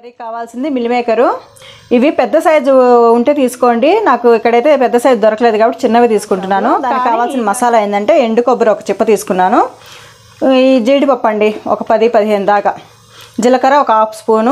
కర్రీకి కావాల్సింది meal maker ఇవి పెద్ద సైజు ఉంటే తీసుకోండి నాకు ఇక్కడైతే పెద్ద సైజు దొరకలేదు కాబట్టి చిన్నవి తీసుకుంటున్నాను దానికి కావాల్సిన మసాలా ఏంటంటే ఎండు కొబ్బరి ఒక చిప్ప తీసుకున్నాను ఈ జీడిపప్పు అండి ఒక పది పదిహేను దాకా జీలకర్ర ఒక హాఫ్ స్పూను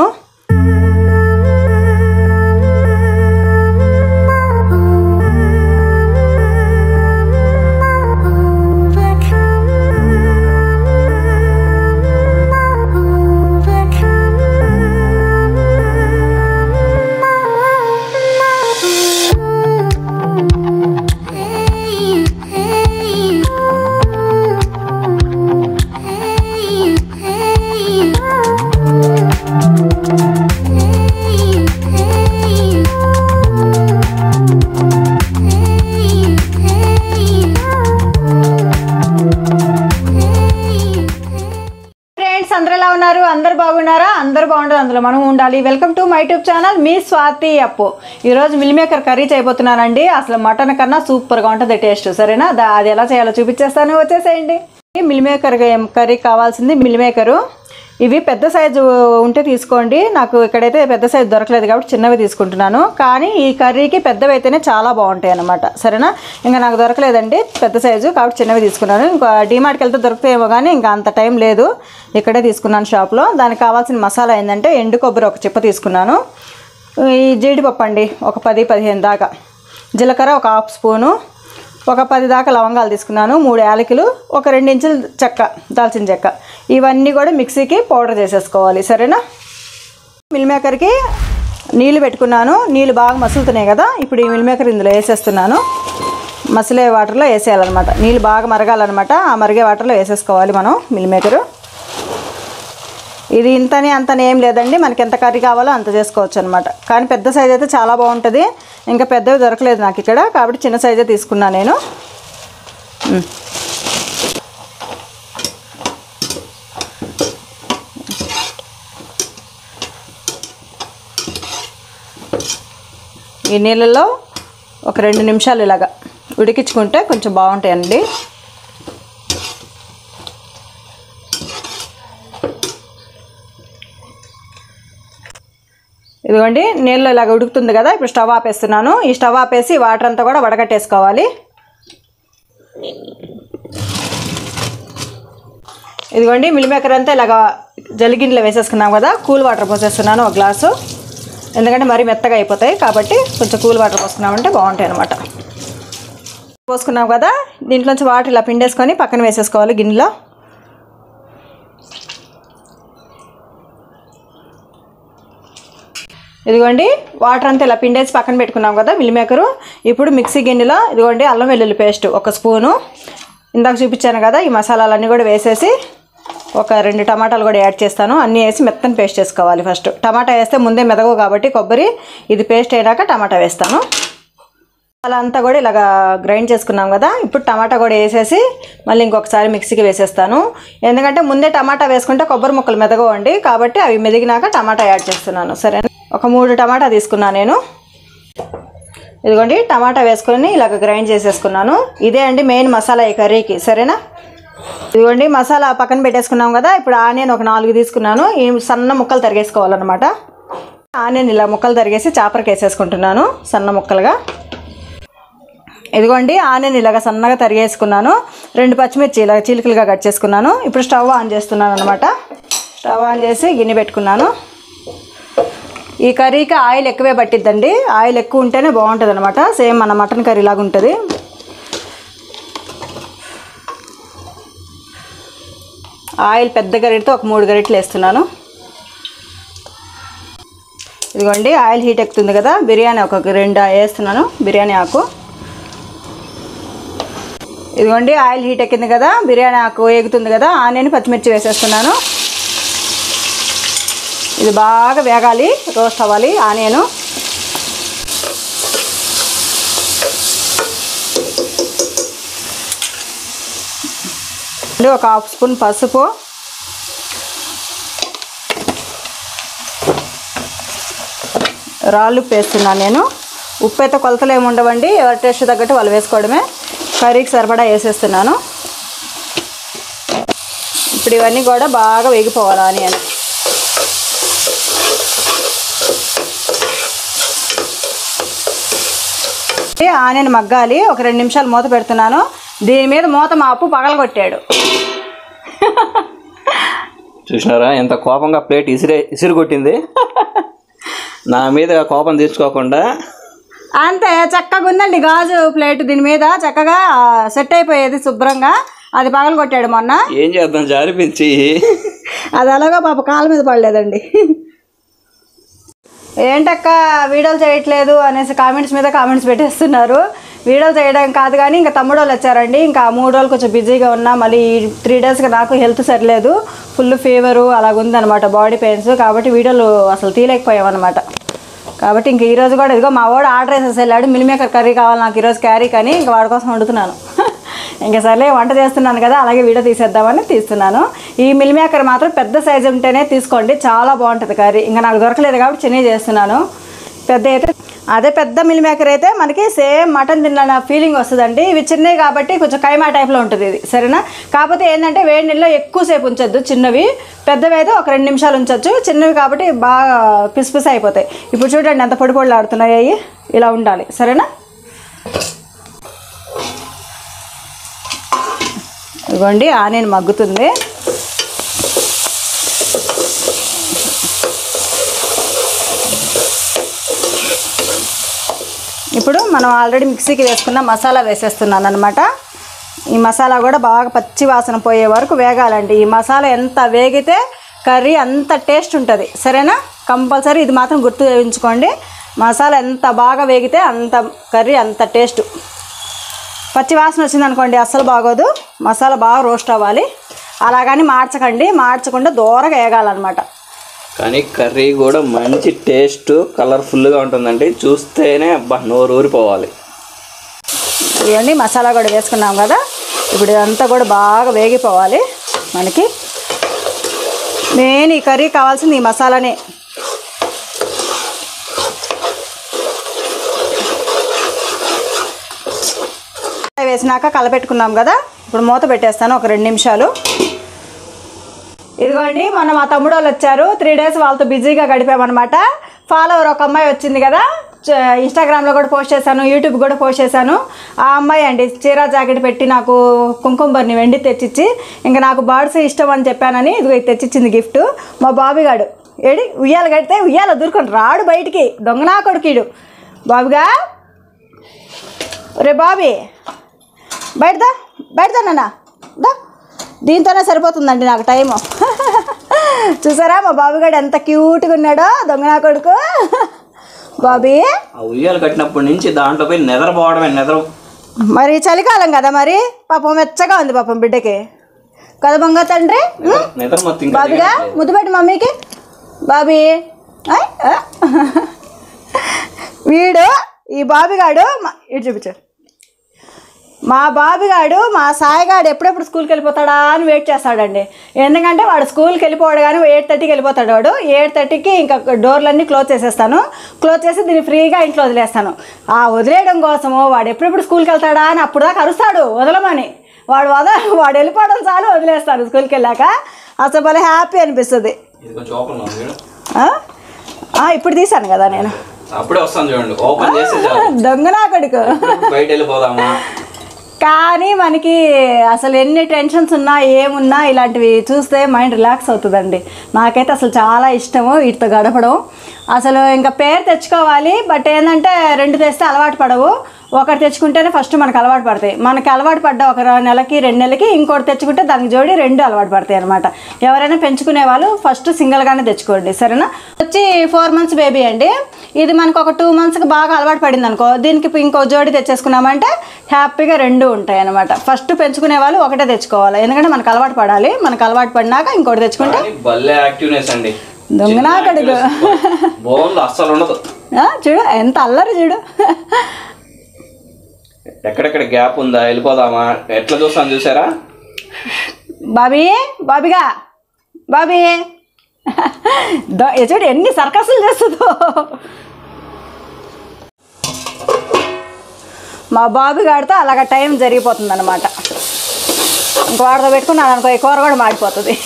ఫ్రెండ్స్ అందరు ఎలా ఉన్నారు అందరు బాగున్నారా అందరు బాగుంటారు అందులో మనం ఉండాలి welcome to my YouTube channel మీ స్వాతి అప్పు ఈరోజు మిల్ మేకర్ కర్రీ చేయబోతున్నానండి అసలు మటన్ కన్నా సూపర్గా ఉంటుంది టేస్ట్ సరేనా దా- అది ఎలా చేయాలో చూపించేస్తాను వచ్చేసేయండి మిల్ మేకర్ కర్రీ కావాల్సింది మిల్ మేకరు ఇవి పెద్ద సైజు ఉంటే తీసుకోండి నాకు ఇక్కడైతే పెద్ద సైజు దొరకలేదు కాబట్టి చిన్నవి తీసుకుంటున్నాను కానీ ఈ కర్రీకి పెద్దవి అయితేనే చాలా బాగుంటాయి అన్నమాట సరేనా ఇంకా నాకు దొరకలేదండి పెద్ద సైజు కాబట్టి చిన్నవి తీసుకున్నాను ఇంకా డీమార్ట్కి వెళ్తే దొరుకుతాయేమో కానీ ఇంకా అంత టైం లేదు ఇక్కడే తీసుకున్నాను షాప్లో దానికి కావాల్సిన మసాలా ఏంటంటే ఎండు కొబ్బరి ఒక చిప్ప తీసుకున్నాను ఈ జీడిపప్పు అండి ఒక పది పదిహేను దాకా జీలకర్ర ఒక హాఫ్ స్పూను ఒక పది దాకా లవంగాలు తీసుకున్నాను మూడు యాలకులు ఒక రెండు ఇంచులు చెక్క దాల్చిన చెక్క ఇవన్నీ కూడా మిక్సీకి పౌడర్ చేసేసుకోవాలి సరేనా మిల్ మేకర్కి నీళ్ళు పెట్టుకున్నాను నీళ్ళు బాగా మసులుతున్నాయి కదా ఇప్పుడు ఈ మిల్ మేకర్ ఇందులో వేసేస్తున్నాను మసిలే వాటర్లో వేసేయాలన్నమాట నీళ్ళు బాగా మరగాలన్నమాట ఆ మరిగే వాటర్లో వేసేసుకోవాలి మనం మిల్ మేకరు ఇది ఇంతని అంతని ఏం లేదండి మనకి ఎంత కర్రీ కావాలో అంత చేసుకోవచ్చు అనమాట కానీ పెద్ద సైజ్ అయితే చాలా బాగుంటుంది ఇంకా పెద్దవి దొరకలేదు నాకు ఇక్కడ కాబట్టి చిన్న సైజే తీసుకున్నా నేను ఉమ్. ఈ నీళ్ళల్లో ఒక రెండు నిమిషాలు ఇలాగా ఉడికించుకుంటే కొంచెం బాగుంటాయండి ఇదిగోండి నీళ్ళు ఇలాగ ఉడుకుతుంది కదా ఇప్పుడు స్టవ్ ఆపేస్తున్నాను ఈ స్టవ్ ఆపేసి వాటర్ అంతా కూడా వడగట్టేసుకోవాలి ఇదిగోండి మిల్ మేకర్ అంతా ఇలాగ జలిగిన్నెలో వేసేసుకున్నాం కదా కూల్ వాటర్ పోసేస్తున్నాను ఒక గ్లాసు ఎందుకంటే మరీ మెత్తగా అయిపోతాయి కాబట్టి కొంచెం కూల్ వాటర్ పోసుకున్నామంటే బాగుంటాయి అనమాట పోసుకున్నాం కదా దీంట్లోంచి వాటర్ ఇలా పిండేసుకొని పక్కన వేసేసుకోవాలి గిన్నెలో ఇదిగోండి వాటర్ అంతా ఇలా పిండేసి పక్కన పెట్టుకున్నాం కదా మిల్ మేకరు ఇప్పుడు మిక్సీ గిన్నెలో ఇదిగోండి అల్లం వెల్లుల్లి పేస్ట్ ఒక స్పూను ఇందాక చూపించాను కదా ఈ మసాలాలన్నీ కూడా వేసేసి ఒక రెండు టమాటాలు కూడా యాడ్ చేస్తాను అన్నీ వేసి మెత్తని పేస్ట్ చేసుకోవాలి ఫస్ట్ టమాటా వేస్తే ముందే మెదగవు కాబట్టి కొబ్బరి ఇది పేస్ట్ అయినాక టమాటా వేస్తాను అలా అంతా కూడా ఇలాగా గ్రైండ్ చేసుకున్నాం కదా ఇప్పుడు టమాటా కూడా వేసేసి మళ్ళీ ఇంకొకసారి మిక్సీకి వేసేస్తాను ఎందుకంటే ముందే టమాటా వేసుకుంటే కొబ్బరి ముక్కలు మెదగవండి కాబట్టి అవి మెదిగినాక టమాటా యాడ్ చేస్తున్నాను సరే ఒక మూడు టమాటా తీసుకున్నాను నేను ఇదిగోండి టమాటా వేసుకొని ఇలాగ గ్రైండ్ చేసేసుకున్నాను ఇదే అండి మెయిన్ మసాలా ఈ కర్రీకి సరేనా ఇదిగోండి మసాలా పక్కన పెట్టేసుకున్నాం కదా ఇప్పుడు ఆనియన్ ఒక నాలుగు తీసుకున్నాను ఈ సన్న ముక్కలు తరిగేసుకోవాలన్నమాట ఆనియన్ ఇలా ముక్కలు తరిగేసి చాపరకి వేసేసుకుంటున్నాను సన్న ముక్కలుగా ఇదిగోండి ఆనియన్ ఇలాగ సన్నగా తరిగేసుకున్నాను రెండు పచ్చిమిర్చి ఇలా చీలికలుగా కట్ చేసుకున్నాను ఇప్పుడు స్టవ్ ఆన్ చేస్తున్నాను అనమాట స్టవ్ ఆన్ చేసి గిన్నె పెట్టుకున్నాను ఈ కర్రీకి ఆయిల్ ఎక్కువే పట్టిద్దండి ఆయిల్ ఎక్కువ ఉంటేనే బాగుంటుంది అనమాట సేమ్ మన మటన్ కర్రీ లాగా ఉంటుంది ఆయిల్ పెద్ద గరిటతో ఒక మూడు గరిటలు వేస్తున్నాను ఇదిగోండి ఆయిల్ హీట్ ఎక్కుతుంది కదా బిర్యానీ ఒక రెండు వేస్తున్నాను బిర్యానీ ఆకు ఇదిగోండి ఆయిల్ హీట్ ఎక్కింది కదా బిర్యానీ ఆకు వేగుతుంది కదా ఆనియన్ పచ్చిమిర్చి వేసేస్తున్నాను ఇది బాగా వేగాలి రోస్ట్ అవ్వాలి ఆనియను ఒక హాఫ్ స్పూన్ పసుపు రాళ్ళు ఉప్పు వేస్తున్నాను నేను ఉప్పు అయితే కొలతలు ఏమి ఉండవండి ఎవరి టేస్ట్ తగ్గట్టు వాళ్ళు వేసుకోవడమే కర్రీకి సరిపడా వేసేస్తున్నాను ఇప్పుడు ఇవన్నీ కూడా బాగా వేగిపోవాలి ఆనియన్ ఆనియన్ మగ్గాలి ఒక రెండు నిమిషాలు మూత పెడుతున్నాను దీని మీద మూత మా అప్పు పగలగొట్టాడు చూసినారా ఎంత కోపంగా ప్లేట్ ఇసిరే ఇసిరి కొట్టింది నా మీద కోపం తీర్చుకోకుండా అంతే చక్కగా ఉందండి గాజు ప్లేట్ దీని మీద చక్కగా సెట్ అయిపోయేది శుభ్రంగా అది పగలగొట్టాడు మొన్న ఏం చేద్దాం జారిపించి అది అలాగా పాప కాళ్ళ మీద పడలేదండి ఏంటక్క వీడియోలు చేయట్లేదు అనేసి కామెంట్స్ మీద కామెంట్స్ పెట్టేస్తున్నారు వీడియోలు చేయడం కాదు కానీ ఇంకా తమ్ముడు వాళ్ళు వచ్చారండి ఇంకా ఆ మూడు రోజులు కొంచెం బిజీగా ఉన్నా మళ్ళీ ఈ త్రీ డేస్గా నాకు హెల్త్ సరిలేదు ఫుల్ ఫీవరు అలాగ ఉందన్నమాట బాడీ పెయిన్స్ కాబట్టి వీడియోలు అసలు తీయలేకపోయామన్నమాట కాబట్టి ఇంక ఈరోజు కూడా ఇదిగో మా వాడు ఆర్డర్ వేసేసి వెళ్ళాడు మిల్ మేకర్ కర్రీ కావాలి నాకు ఈరోజు క్యారీ కానీ ఇంకా వాడి కోసం వండుతున్నాను ఇంకా సర్లే వంట చేస్తున్నాను కదా అలాగే వీడియో తీసేద్దామని తీస్తున్నాను ఈ మిల్ మేకర్ మాత్రం పెద్ద సైజు ఉంటేనే తీసుకోండి చాలా బాగుంటుంది కర్రీ ఇంకా నాకు దొరకలేదు కాబట్టి చిన్నవి చేస్తున్నాను పెద్ద అయితే అదే పెద్ద మిల్ మేకర్ అయితే మనకి సేమ్ మటన్ తిన్న ఫీలింగ్ వస్తుందండి ఇవి చిన్నవి కాబట్టి కొంచెం కైమా టైప్లో ఉంటుంది ఇది సరేనా కాకపోతే ఏంటంటే వేడి నీళ్ళలో ఎక్కువసేపు ఉంచొద్దు చిన్నవి పెద్దవి అయితే ఒక రెండు నిమిషాలు ఉంచొచ్చు చిన్నవి కాబట్టి బాగా పిసి పిసి అయిపోతాయి ఇప్పుడు చూడండి ఎంత పొడి పొడిలు ఆడుతున్నాయి అవి ఇలా ఉండాలి సరేనా ఇదిగోండి ఆనియన్ మగ్గుతుంది ఇప్పుడు మనం ఆల్రెడీ మిక్సీకి వేసుకున్న మసాలా వేసేస్తున్నాను అనమాట ఈ మసాలా కూడా బాగా పచ్చి వాసన పోయే వరకు వేగాలండి ఈ మసాలా ఎంత వేగితే కర్రీ అంత టేస్ట్ ఉంటుంది సరేనా కంపల్సరీ ఇది మాత్రం గుర్తు ఉంచుకోండి మసాలా ఎంత బాగా వేగితే అంత కర్రీ అంత టేస్ట్ పచ్చి వాసన వచ్చింది అనుకోండి అస్సలు బాగోదు మసాలా బాగా రోస్ట్ అవ్వాలి అలాగని మార్చకండి మార్చకుండా దూరగా వేగాలన్నమాట కానీ కర్రీ కూడా మంచి టేస్ట్ కలర్ఫుల్గా ఉంటుందండి చూస్తేనే అబ్బా నోరు ఊరిపోవాలి ఇవన్నీ మసాలా కూడా వేసుకున్నాం కదా ఇప్పుడు ఇదంతా కూడా బాగా వేగిపోవాలి మనకి మెయిన్ ఈ కర్రీ కావాల్సింది ఈ మసాలానే వేసినాక కలపెట్టుకున్నాం కదా ఇప్పుడు మూత పెట్టేస్తాను ఒక రెండు నిమిషాలు ఇదిగోండి మొన్న మా తమ్ముడు వాళ్ళు వచ్చారు త్రీ డేస్ వాళ్ళతో బిజీగా గడిపామన్నమాట ఫాలోవర్ ఒక అమ్మాయి వచ్చింది కదా చ- ఇన్స్టాగ్రామ్లో కూడా పోస్ట్ చేశాను యూట్యూబ్ కూడా పోస్ట్ చేశాను ఆ అమ్మాయి అండి చీర జాకెట్ పెట్టి నాకు కుంకుమ బర్ని వెండి తెచ్చిచ్చి ఇంకా నాకు బర్డ్స్ ఇష్టం అని చెప్పానని ఇదిగో ఇది తెచ్చిచ్చింది గిఫ్ట్ మా బాబిగాడు ఏడి ఉయ్యాల కడితే ఉయ్యాల దూరుకొని రాడు బయటికి దొంగనా కొడుకీడు బాబుగా రే బాబీ బయటదా బయటదా నాన్న దా దీంతోనే సరిపోతుందండి నాకు టైము చూసారా మా బాబుగాడు ఎంత క్యూట్గా ఉన్నాడో దొంగనా కొడుకు బాబీ ఆ ఉయ్యాలు కట్టినప్పటి నుంచి దాంట్లో పోయి నిద్రపోవడమే నిద్ర మరి చలికాలం కదా మరి పాపం మెచ్చగా ఉంది పాపం బిడ్డకి కదా బొంగ తండ్రి ఉం? నిద్ర మొత్తం ఇంకా బాబీగా ముద్దు పెట్టి మమ్మీకి బాబీ ఆయ్, ఆ. వీడు ఈ బాబిగాడు మా- ఇటు చూపించు మా బాబిగాడు మా సాయిగాడు ఎప్పుడెప్పుడు స్కూల్కి వెళ్ళిపోతాడా అని వెయిట్ చేస్తాడండి ఎందుకంటే వాడు స్కూల్కి వెళ్ళిపోవాడు కానీ ఎయిట్ థర్టీకి వెళ్ళిపోతాడు వాడు ఎయిట్ థర్టీకి ఇంకా డోర్లన్నీ క్లోజ్ చేసేస్తాను క్లోజ్ చేసి దీన్ని ఫ్రీగా ఇంట్లో వదిలేస్తాను ఆ వదిలేయడం కోసము వాడు ఎప్పుడెప్పుడు స్కూల్కి వెళ్తాడా అని అప్పుడు దాకా అరుస్తాడు వదలమని వాడు వద వాడు వెళ్ళిపోవడం చాలు వదిలేస్తాను స్కూల్కి వెళ్ళాక అసలు భలే హ్యాపీ అనిపిస్తుంది ఇది కొంచెం ఓపెన్ ఉంది చూడు. ఆ? ఆ, ఇప్పుడు తీశాను కదా నేను అప్పుడే వస్తాను చూడండి ఓపెన్ చేస్తే చాలు దొంగనా కొడుకు బయట వెళ్ళిపోదామా కానీ మనకి అసలు ఎన్ని టెన్షన్స్ ఉన్నా ఏమున్నా ఇలాంటివి చూస్తే మైండ్ రిలాక్స్ అవుతుందండి నాకైతే అసలు చాలా ఇష్టము వీటితో గడపడం అసలు ఇంకా పేరు తెచ్చుకోవాలి బట్ ఏంటంటే రెండు తెస్తే అలవాటు పడవు ఒకటి తెచ్చుకుంటేనే ఫస్ట్ మనకు అలవాటు పడతాయి మనకి అలవాటు పడ్డ ఒక ర- నెలకి రెండు నెలలకి ఇంకోటి తెచ్చుకుంటే దానికి జోడి రెండు అలవాటు పడతాయి అనమాట ఎవరైనా పెంచుకునే వాళ్ళు ఫస్ట్ సింగిల్గానే తెచ్చుకోండి సరేనా వచ్చి ఫోర్ మంత్స్ బేబీ అండి ఇది మనకు ఒక టూ మంత్స్కి బాగా అలవాటు పడింది అనుకో దీనికి ఇప్పుడు ఇంకో జోడి తెచ్చేసుకున్నామంటే హ్యాపీగా రెండు ఉంటాయి అనమాట ఫస్ట్ పెంచుకునే వాళ్ళు ఒకటే తెచ్చుకోవాలి ఎందుకంటే మనకు అలవాటు పడాలి మనకు అలవాటు పడినాక ఇంకోటి తెచ్చుకుంటే కానీ భలే యాక్టివ్నెస్ అండి దొంగనా కడుగు బోన్లు అస్సలు ఉండదు ఆ, చూడు ఎంత అల్లరి చూడు ఎక్కడెక్కడ గ్యాప్ ఉందా వెళ్ళిపోదామా ఎట్లా చూస్తాను చూసారా బాబీ బాబిగా బాబీ దో- ఏ చూడు ఎన్ని సర్కస్లు చేస్తుందో మా బాబు గాడితో అలాగ టైం జరిగిపోతుంది అనమాట ఇంక వాడితో పెట్టుకున్నాను అనుకో ఈ కూర కూడా మాడిపోతుంది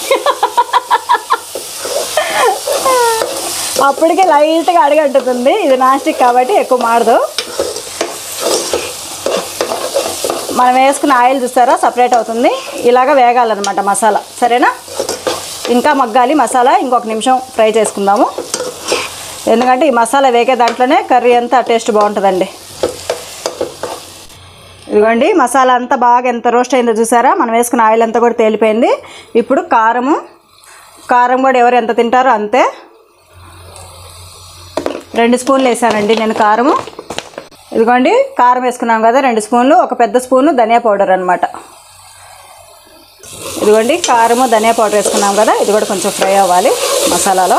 అప్పటికే లైట్గా అడుగంటుతుంది ఇది నాస్టిక్ కాబట్టి ఎక్కువ మాడదు మనం వేసుకున్న ఆయిల్ చూస్తారా సపరేట్ అవుతుంది ఇలాగ వేగాలన్నమాట మసాలా సరేనా ఇంకా మగ్గాలి మసాలా ఇంకొక నిమిషం ఫ్రై చేసుకుందాము ఎందుకంటే ఈ మసాలా వేగే దాంట్లోనే కర్రీ అంతా టేస్ట్ బాగుంటుందండి ఇదిగోండి మసాలా అంతా బాగా ఎంత రోస్ట్ అయిందో చూసారా మనం వేసుకున్న ఆయిల్ అంతా కూడా తేలిపోయింది ఇప్పుడు కారము కారం కూడా ఎవరు ఎంత తింటారో అంతే రెండు స్పూన్లు వేసానండి నేను కారము ఇదిగోండి కారం వేసుకున్నాం కదా రెండు స్పూన్లు ఒక పెద్ద స్పూను ధనియా పౌడర్ అనమాట ఇదిగోండి కారము ధనియా పౌడర్ వేసుకున్నాం కదా ఇది కూడా కొంచెం ఫ్రై అవ్వాలి మసాలాలో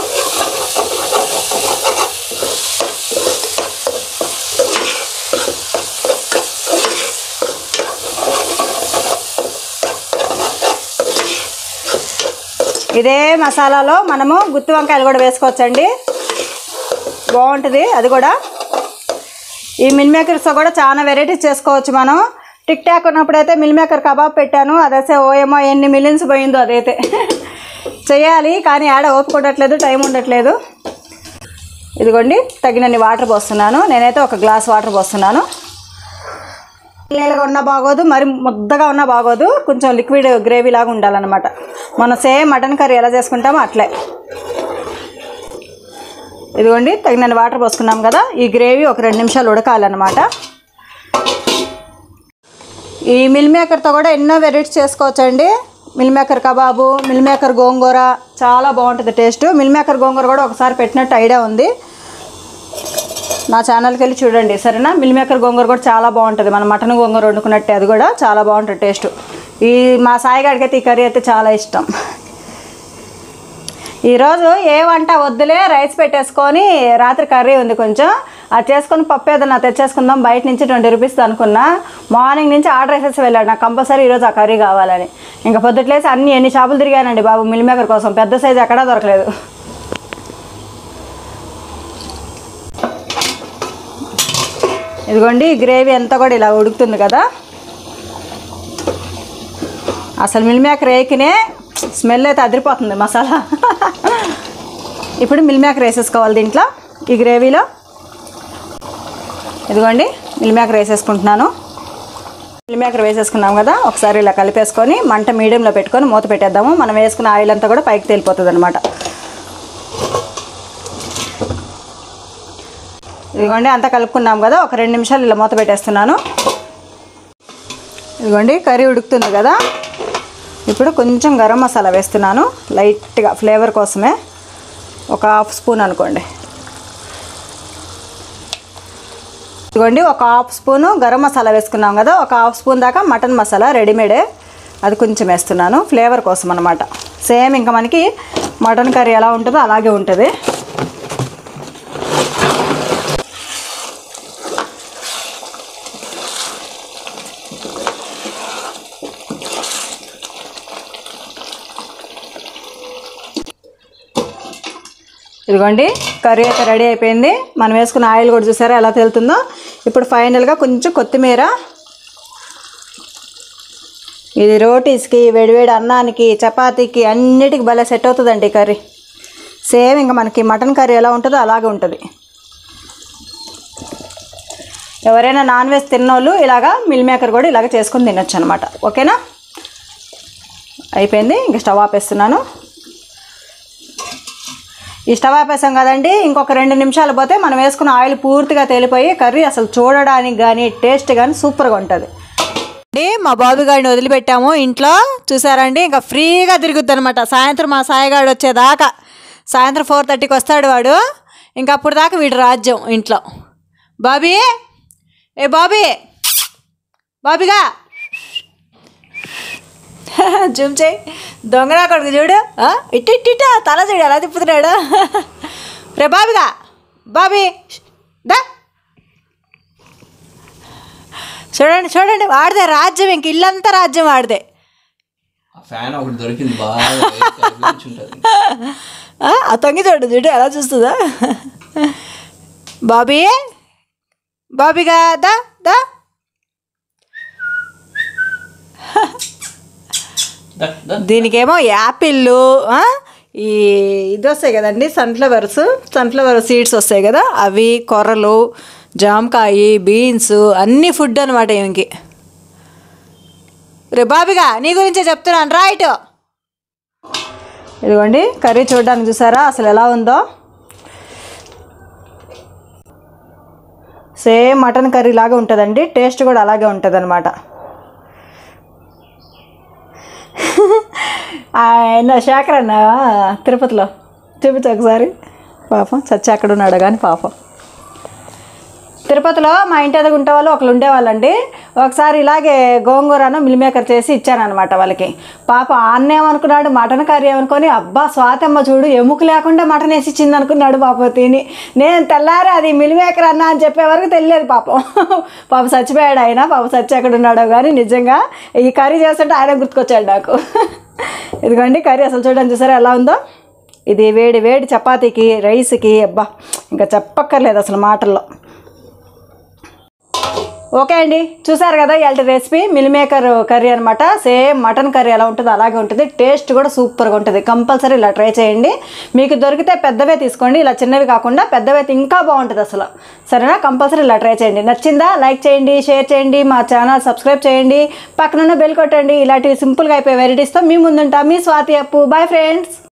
ఇదే మసాలాలో మనము గుత్తి వంకాయలు కూడా వేసుకోవచ్చండి బాగుంటుంది అది కూడా ఈ మిల్ మేకర్స్తో కూడా చాలా వెరైటీస్ చేసుకోవచ్చు మనం టిక్ టాక్ ఉన్నప్పుడైతే మిల్ మేకర్ కబాబ్ పెట్టాను అదైతే ఓయేమో ఎన్ని మిలియన్స్ పోయిందో అదైతే చేయాలి కానీ ఆడ ఓపిక ఉండట్లేదు టైం ఉండట్లేదు ఇదిగోండి తగినన్ని వాటర్ పోస్తున్నాను నేనైతే ఒక గ్లాస్ వాటర్ పోస్తున్నాను నీళ్ళగా ఉన్నా బాగోదు మరి ముద్దగా ఉన్నా బాగోదు కొంచెం లిక్విడ్ గ్రేవీ లాగా ఉండాలన్నమాట మనం సేమ్ మటన్ కర్రీ ఎలా చేసుకుంటామో అట్లే ఇదిగోండి తగినన్ని వాటర్ పోసుకున్నాం కదా ఈ గ్రేవీ ఒక రెండు నిమిషాలు ఉడకాలన్నమాట ఈ మిల్ మేకర్తో కూడా ఎన్నో వెరైటీస్ చేసుకోవచ్చండి meal maker kebab meal maker గోంగూర చాలా బాగుంటుంది టేస్ట్ మిల్ మేకర్ గోంగూర కూడా ఒకసారి పెట్టినట్టు ఐడియా ఉంది నా ఛానల్కి వెళ్ళి చూడండి సరేనా మిల్ మేకర్ గోంగూర కూడా చాలా బాగుంటుంది మన మటన్ గోంగూర వండుకున్నట్టే అది కూడా చాలా బాగుంటుంది టేస్ట్ ఈ మా సాయిగాడికి అయితే ఈ కర్రీ అయితే చాలా ఇష్టం ఈరోజు ఏ వంట వద్దులే రైస్ పెట్టేసుకొని రాత్రి కర్రీ ఉంది కొంచెం అది చేసుకొని పప్పు ఏదైనా తెచ్చేసుకుందాం బయట నుంచి ట్వంటీ రూపీస్ అనుకున్నా మార్నింగ్ నుంచి ఆర్డర్ వేసేసి వెళ్ళాడు నాకు కంపల్సరీ ఈరోజు ఆ కర్రీ కావాలని ఇంకా పొద్దుట్లేసి అన్ని ఎన్ని షాపులు తిరిగానండి బాబు మిల్ మేకర్ కోసం పెద్ద సైజు ఎక్కడా దొరకలేదు ఇదిగోండి ఈ గ్రేవీ అంతా కూడా ఇలా ఉడుకుతుంది కదా అసలు మిల్ మేకర్ వేకినే స్మెల్ అయితే అదిరిపోతుంది మసాలా ఇప్పుడు మిల్ మేకర్ వేసేసుకోవాలి దీంట్లో ఈ గ్రేవీలో ఇదిగోండి మిల్ మేకర్ వేసేసుకుంటున్నాను మిల్ మేకర్ వేసేసుకున్నాం కదా ఒకసారి ఇలా కలిపేసుకొని మంట మీడియంలో పెట్టుకొని మూత పెట్టేద్దాము మనం వేసుకున్న ఆయిల్ అంతా కూడా పైకి తేలిపోతుంది అనమాట ఇదిగోండి అంతా కలుపుకున్నాం కదా ఒక రెండు నిమిషాలు ఇలా మూత పెట్టేస్తున్నాను ఇదిగోండి కర్రీ ఉడుకుతుంది కదా ఇప్పుడు కొంచెం గరం మసాలా వేస్తున్నాను లైట్గా ఫ్లేవర్ కోసమే ఒక హాఫ్ స్పూన్ అనుకోండి ఇదిగోండి ఒక హాఫ్ స్పూను గరం మసాలా వేసుకున్నాం కదా ఒక హాఫ్ స్పూన్ దాకా మటన్ మసాలా రెడీమేడే అది కొంచెం వేస్తున్నాను ఫ్లేవర్ కోసం అనమాట సేమ్ ఇంకా మనకి మటన్ కర్రీ ఎలా ఉంటుందో అలాగే ఉంటుంది ఇదిగోండి కర్రీ అయితే రెడీ అయిపోయింది మనం వేసుకున్న ఆయిల్ కూడా చూసారా ఎలా తెలుతుందో ఇప్పుడు ఫైనల్గా కొంచెం కొత్తిమీర ఇది రోటీస్కి వేడివేడి అన్నానికి చపాతీకి అన్నిటికి భలే సెట్ అవుతుందండి ఈ కర్రీ సేమ్ ఇంకా మనకి మటన్ కర్రీ ఎలా ఉంటుందో అలాగే ఉంటుంది ఎవరైనా నాన్ వెజ్ తిన్నోళ్ళు ఇలాగా మిల్ మేకర్ కూడా ఇలాగ చేసుకొని తినొచ్చు అనమాట ఓకేనా అయిపోయింది ఇంకా స్టవ్ ఆపేస్తున్నాను ఈ స్టవ్ ఆపేసాం కదండి ఇంకొక రెండు నిమిషాలు పోతే మనం వేసుకున్న ఆయిల్ పూర్తిగా తేలిపోయి కర్రీ అసలు చూడడానికి కానీ టేస్ట్ కానీ సూపర్గా ఉంటుంది అండి మా బాబు గారిని వదిలిపెట్టాము ఇంట్లో చూసారండి ఇంకా ఫ్రీగా తిరుగుద్ది అనమాట సాయంత్రం మా సాయిగాడు వచ్చేదాకా సాయంత్రం ఫోర్ థర్టీకి వస్తాడు వాడు ఇంకా అప్పుడు దాకా వీడు రాజ్యం ఇంట్లో బాబీ ఏ బాబీ బాబీగా జూమ్ చేయి దొంగరా కొడుకు చూడు ఆ, ఇటు ఇటు ఇటు తల చూడు ఎలా తిప్పుతున్నాడు రే బాబిగా బాబీ దా చూడండి చూడండి వాడిదే రాజ్యం ఇంక ఇల్లంతా రాజ్యం వాడిదే ఆ ఫ్యాన్ ఒకటి దొరికింది బాగా కూర్చుంటుంది ఆ, ఆ తొంగి చూడు చూడు ఎలా చూస్తుందా బాబీ బాబీగా దా దా దీనికేమో యాపిళ్ళు ఆ, ఈ ఇది వస్తాయి కదండి సన్ఫ్లవర్స్ సన్ఫ్లవర్ సీడ్స్ వస్తాయి కదా అవి కొర్రలు జామకాయ బీన్స్ అన్ని ఫుడ్ అనమాట ఈమెకి రే బాబిగా నీ గురించే చెప్తున్నాను రైట్ ఇదిగోండి కర్రీ చూడడానికి చూసారా అసలు ఎలా ఉందో సేమ్ మటన్ కర్రీ లాగా ఉంటుందండి టేస్ట్ కూడా అలాగే ఉంటుంది అనమాట ఆయన శేఖర్ అన్న తిరుపతిలో చూపించు ఒకసారి పాపం చచ్చి అక్కడ ఉన్నాడు కానీ పాపం తిరుపతిలో మా ఇంటి ఎదుగు ఉంటే వాళ్ళు ఒకళ్ళు ఉండేవాళ్ళండి ఒకసారి ఇలాగే గోంగూరను మిల్మేకర్ చేసి ఇచ్చానమాట వాళ్ళకి పాప అన్న ఏమనుకున్నాడు మటన్ కర్రీ ఏమనుకొని అబ్బా స్వాతమ్మ చూడు ఎముక లేకుండా మటన్ వేసి ఇచ్చింది అనుకున్నాడు పాప తిని నేను తెల్లారి అది మిల్మేకర్ అన్న అని చెప్పే వరకు తెలియదు పాపం పాప చచ్చిపోయాడు ఆయన పాప చచ్చి ఎక్కడ ఉన్నాడో కానీ నిజంగా ఈ కర్రీ చేస్తుంటే ఆయన గుర్తుకొచ్చాడు నాకు ఇదిగోండి కర్రీ అసలు చూడండి చూసారా ఎలా ఉందో ఇది వేడి వేడి చపాతీకి రైస్కి అబ్బా ఇంకా చెప్పక్కర్లేదు అసలు మాటల్లో ఓకే అండి చూసారు కదా ఇలాంటి రెసిపీ మిల్ మేకర్ కర్రీ అనమాట సేమ్ మటన్ కర్రీ ఎలా ఉంటుందో అలాగే ఉంటుంది టేస్ట్ కూడా సూపర్గా ఉంటుంది కంపల్సరీ ఇలా ట్రై చేయండి మీకు దొరికితే పెద్దవే తీసుకోండి ఇలా చిన్నవి కాకుండా పెద్దవి అయితే ఇంకా బాగుంటుంది అసలు సరేనా కంపల్సరీ ఇలా ట్రై చేయండి నచ్చిందా లైక్ చేయండి షేర్ చేయండి మా ఛానల్ సబ్స్క్రైబ్ చేయండి పక్కనున్న బెల్ కొట్టండి ఇలాంటివి సింపుల్గా అయిపోయే వెరైటీస్తో మీ ముందుంటా మీ స్వాతి అప్పు బాయ్ ఫ్రెండ్స్